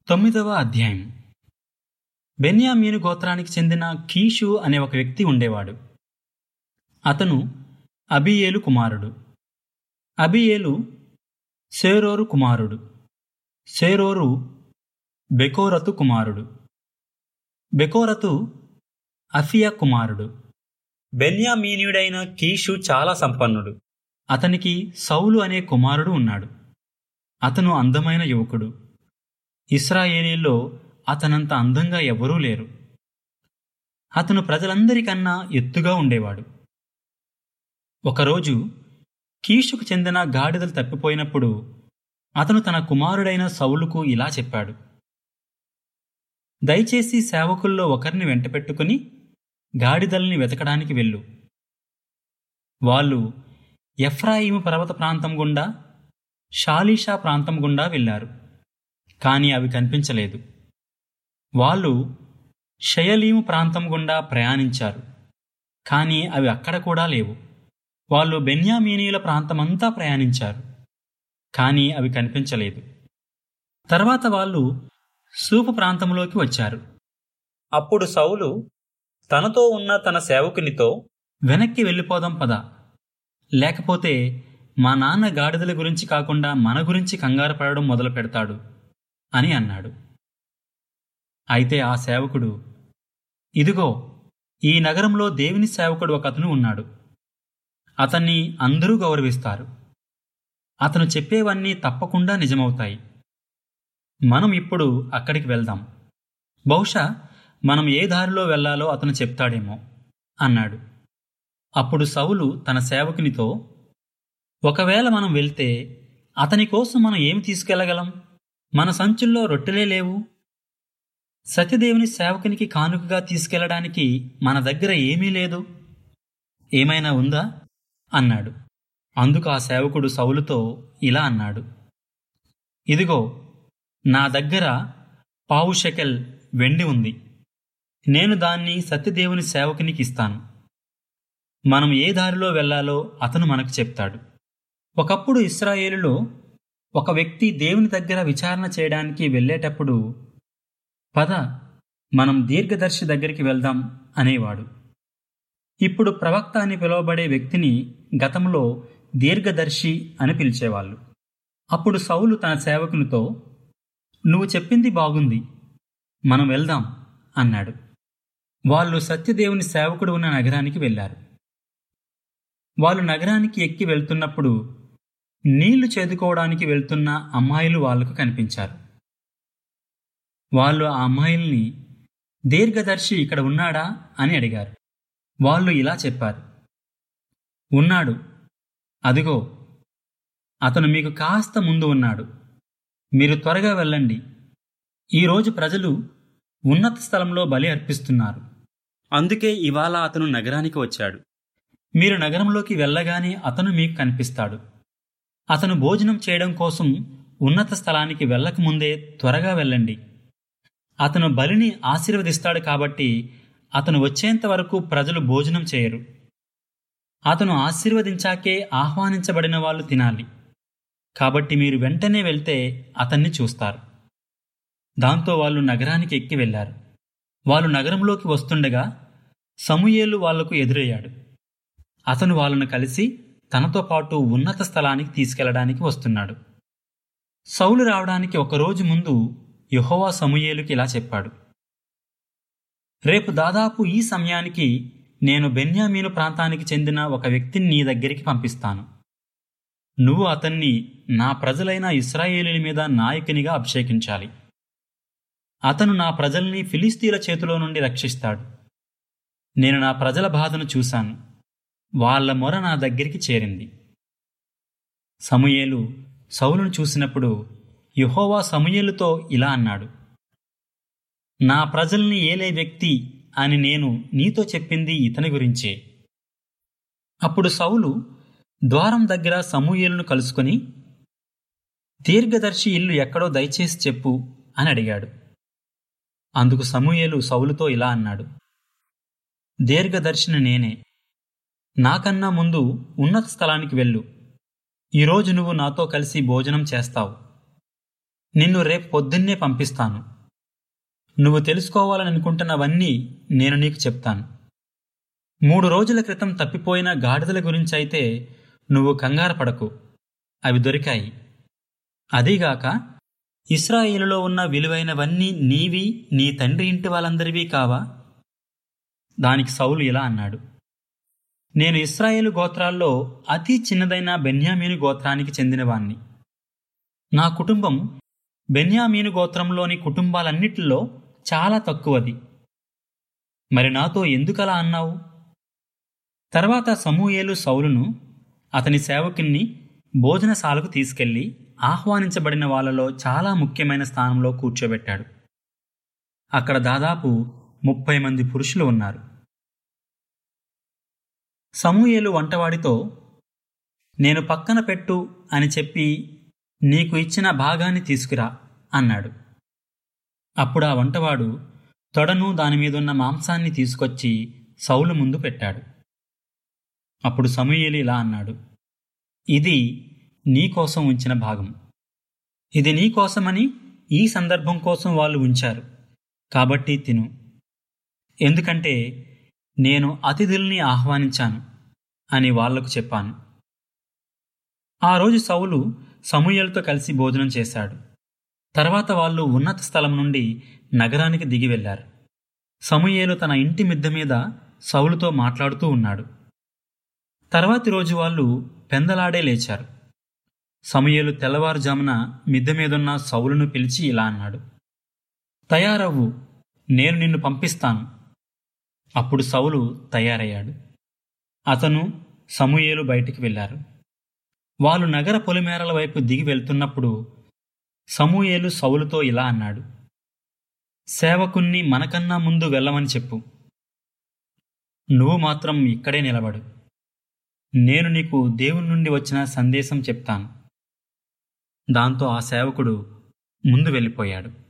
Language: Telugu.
తొమ్మిదవ అధ్యాయం బెన్యామీను గోత్రానికి చెందిన కీషు అనే ఒక వ్యక్తి ఉండేవాడు అతను అబియేలు కుమారుడు అబియేలు సేరోరు కుమారుడు సేరోరు బెకోరతు కుమారుడు బెకోరతు అఫియా కుమారుడు బెన్యామీనుడైన కీషు చాలా సంపన్నుడు అతనికి సౌలు అనే కుమారుడు ఉన్నాడు అతను అందమైన యువకుడు ఇస్రాయేలీల్లో అతనంత అందంగా ఎవరూ లేరు అతను ప్రజలందరికన్నా ఎత్తుగా ఉండేవాడు ఒకరోజు కీషుకు చెందిన గాడిదలు తప్పిపోయినప్పుడు అతను తన కుమారుడైన సౌలుకు ఇలా చెప్పాడు దయచేసి సేవకుల్లో ఒకరిని వెంటపెట్టుకుని గాడిదల్ని వెతకడానికి వెళ్ళు వాళ్ళు ఎఫ్రాయిము పర్వత ప్రాంతం గుండా షాలీషా ప్రాంతం గుండా వెళ్ళారు కానీ అవి కనిపించలేదు వాళ్ళు షయలీము ప్రాంతం గుండా ప్రయాణించారు కానీ అవి అక్కడ కూడా లేవు వాళ్ళు బెన్యామీనీల ప్రాంతమంతా ప్రయాణించారు కానీ అవి కనిపించలేదు తర్వాత వాళ్ళు సూపు ప్రాంతంలోకి వచ్చారు అప్పుడు సౌలు తనతో ఉన్న తన సేవకునితో వెనక్కి వెళ్ళిపోదాం పద లేకపోతే మా నాన్న గాడిదల గురించి కాకుండా మన గురించి కంగారు పడడం మొదలు పెడతాడు అని అన్నాడు అయితే ఆ సేవకుడు ఇదిగో ఈ నగరంలో దేవుని సేవకుడు ఒక అతను ఉన్నాడు అతన్ని అందరూ గౌరవిస్తారు అతను చెప్పేవన్నీ తప్పకుండా నిజమవుతాయి మనం ఇప్పుడు అక్కడికి వెళ్దాం బహుశా మనం ఏ దారిలో వెళ్లాలో అతను చెప్తాడేమో అన్నాడు అప్పుడు సౌలు తన సేవకునితో ఒకవేళ మనం వెళ్తే అతని కోసం మనం ఏమి తీసుకెళ్లగలం మన సంచుల్లో రొట్టెలే లేవు సత్యదేవుని సేవకునికి కానుకగా తీసుకెళ్లడానికి మన దగ్గర ఏమీ లేదు ఏమైనా ఉందా అన్నాడు అందుకు ఆ సేవకుడు సౌలుతో ఇలా అన్నాడు ఇదిగో నా దగ్గర పావు షెకెల్ వెండి ఉంది నేను దాన్ని సత్యదేవుని సేవకునికి ఇస్తాను మనం ఏ దారిలో వెళ్లాలో అతను మనకు చెప్తాడు ఒకప్పుడు ఇస్రాయేలులో ఒక వ్యక్తి దేవుని దగ్గర విచారణ చేయడానికి వెళ్ళేటప్పుడు పద మనం దీర్ఘదర్శి దగ్గరికి వెళ్దాం అనేవాడు ఇప్పుడు ప్రవక్త అని పిలువబడే వ్యక్తిని గతంలో దీర్ఘదర్శి అని పిలిచేవాళ్ళు అప్పుడు సౌలు తన సేవకునితో నువ్వు చెప్పింది బాగుంది మనం వెళ్దాం అన్నాడు వాళ్ళు సత్యదేవుని సేవకుడు ఉన్న నగరానికి వెళ్ళారు వాళ్ళు నగరానికి ఎక్కి వెళ్తున్నప్పుడు నీళ్లు చేదుకోవడానికి వెళ్తున్న అమ్మాయిలు వాళ్లకు కనిపించారు వాళ్ళు ఆ అమ్మాయిల్ని దీర్ఘదర్శి ఇక్కడ ఉన్నాడా అని అడిగారు వాళ్ళు ఇలా చెప్పారు ఉన్నాడు అదిగో అతను మీకు కాస్త ముందు ఉన్నాడు మీరు త్వరగా వెళ్ళండి ఈరోజు ప్రజలు ఉన్నత స్థలంలో బలి అర్పిస్తున్నారు అందుకే ఇవాళ అతను నగరానికి వచ్చాడు మీరు నగరంలోకి వెళ్ళగానే అతను మీకు కనిపిస్తాడు అతను భోజనం చేయడం కోసం ఉన్నత స్థలానికి వెళ్ళకముందే త్వరగా వెళ్ళండి అతను బలిని ఆశీర్వదిస్తాడు కాబట్టి అతను వచ్చేంత వరకు ప్రజలు భోజనం చేయరు అతను ఆశీర్వదించాకే ఆహ్వానించబడిన వాళ్ళు తినాలి కాబట్టి మీరు వెంటనే వెళ్తే అతన్ని చూస్తారు దాంతో వాళ్ళు నగరానికి ఎక్కి వెళ్లారు వాళ్ళు నగరంలోకి వస్తుండగా సమూయేలు వాళ్లకు ఎదురయ్యాడు అతను వాళ్ళను కలిసి తనతో పాటు ఉన్నత స్థలానికి తీసుకెళ్లడానికి వస్తున్నాడు సౌలు రావడానికి ఒకరోజు ముందు యహోవా సమూయేలుకి ఇలా చెప్పాడు రేపు దాదాపు ఈ సమయానికి నేను బెన్యామీను ప్రాంతానికి చెందిన ఒక వ్యక్తిని నీ దగ్గరికి పంపిస్తాను నువ్వు అతన్ని నా ప్రజలైన ఇస్రాయేలీల మీద నాయకునిగా అభిషేకించాలి అతను నా ప్రజల్ని ఫిలిస్తీన్ల చేతిలో నుండి రక్షిస్తాడు నేను నా ప్రజల బాధను చూశాను వాళ్ల మొర నా దగ్గరికి చేరింది సమూయేలు సౌలును చూసినప్పుడు యహోవా సమూయేలుతో ఇలా అన్నాడు నా ప్రజల్ని ఏలే వ్యక్తి అని నేను నీతో చెప్పింది ఇతని గురించే అప్పుడు సౌలు ద్వారం దగ్గర సమూయేలును కలుసుకొని దీర్ఘదర్శి ఇల్లు ఎక్కడో దయచేసి చెప్పు అని అడిగాడు అందుకు సమూయేలు సౌలుతో ఇలా అన్నాడు దీర్ఘదర్శిని నేనే నాకన్నా ముందు ఉన్నత స్థలానికి వెళ్ళు ఈరోజు నువ్వు నాతో కలిసి భోజనం చేస్తావు నిన్ను రేపు పొద్దున్నే పంపిస్తాను నువ్వు తెలుసుకోవాలని అనుకుంటున్నవన్నీ నేను నీకు చెప్తాను మూడు రోజుల క్రితం తప్పిపోయిన గాడిదల గురించి అయితే నువ్వు కంగారు పడకు అవి దొరికాయి అదీగాక ఇస్రాయేలులో ఉన్న విలువైనవన్నీ నీవి నీ తండ్రి ఇంటి వాళ్ళందరివి కావా దానికి సౌలు ఇలా అన్నాడు నేను ఇస్రాయేలు గోత్రాల్లో అతి చిన్నదైన బెన్యామీను గోత్రానికి చెందినవాణ్ణి నా కుటుంబం బెన్యామీను గోత్రంలోని కుటుంబాలన్నిటిలో చాలా తక్కువది మరి నాతో ఎందుకలా అన్నావు తర్వాత సమూయేలు సౌలును అతని సేవకుణ్ణి భోజనశాలకు తీసుకెళ్లి ఆహ్వానించబడిన వాళ్ళలో చాలా ముఖ్యమైన స్థానంలో కూర్చోబెట్టాడు అక్కడ దాదాపు ముప్పై మంది పురుషులు ఉన్నారు సమూయేలు వంటవాడితో నేను పక్కన పెట్టు అని చెప్పి నీకు ఇచ్చిన భాగాన్ని తీసుకురా అన్నాడు అప్పుడు ఆ వంటవాడు తొడను దానిమీదున్న మాంసాన్ని తీసుకొచ్చి సౌలు ముందు పెట్టాడు అప్పుడు సమూయేలు ఇలా అన్నాడు ఇది నీకోసం ఉంచిన భాగం ఇది నీకోసమని ఈ సందర్భం కోసం వాళ్ళు ఉంచారు కాబట్టి తిను ఎందుకంటే నేను అతిథుల్ని ఆహ్వానించాను అని వాళ్లకు చెప్పాను ఆ రోజు సౌలు సమూయలతో కలిసి భోజనం చేశాడు తర్వాత వాళ్ళు ఉన్నత స్థలం నుండి నగరానికి దిగి వెళ్లారు సమూయేలు తన ఇంటి మిద్దె మీద సౌలుతో మాట్లాడుతూ ఉన్నాడు తర్వాతి రోజు వాళ్ళు పెందలాడే లేచారు సమూయేలు తెల్లవారుజామున మిద్దె మీదున్న సౌలును పిలిచి ఇలా అన్నాడు తయారవ్వు నేను నిన్ను పంపిస్తాను అప్పుడు సౌలు తయారయ్యాడు అతను సమూయేలు బయటికి వెళ్ళారు వాళ్ళు నగర పొలిమేరల వైపు దిగి వెళ్తున్నప్పుడు సమూయేలు సౌలుతో ఇలా అన్నాడు సేవకుణ్ణి మనకన్నా ముందు వెళ్ళమని చెప్పు నువ్వు మాత్రం ఇక్కడే నిలబడు నేను నీకు దేవుని నుండి వచ్చిన సందేశం చెప్తాను దాంతో ఆ సేవకుడు ముందు వెళ్ళిపోయాడు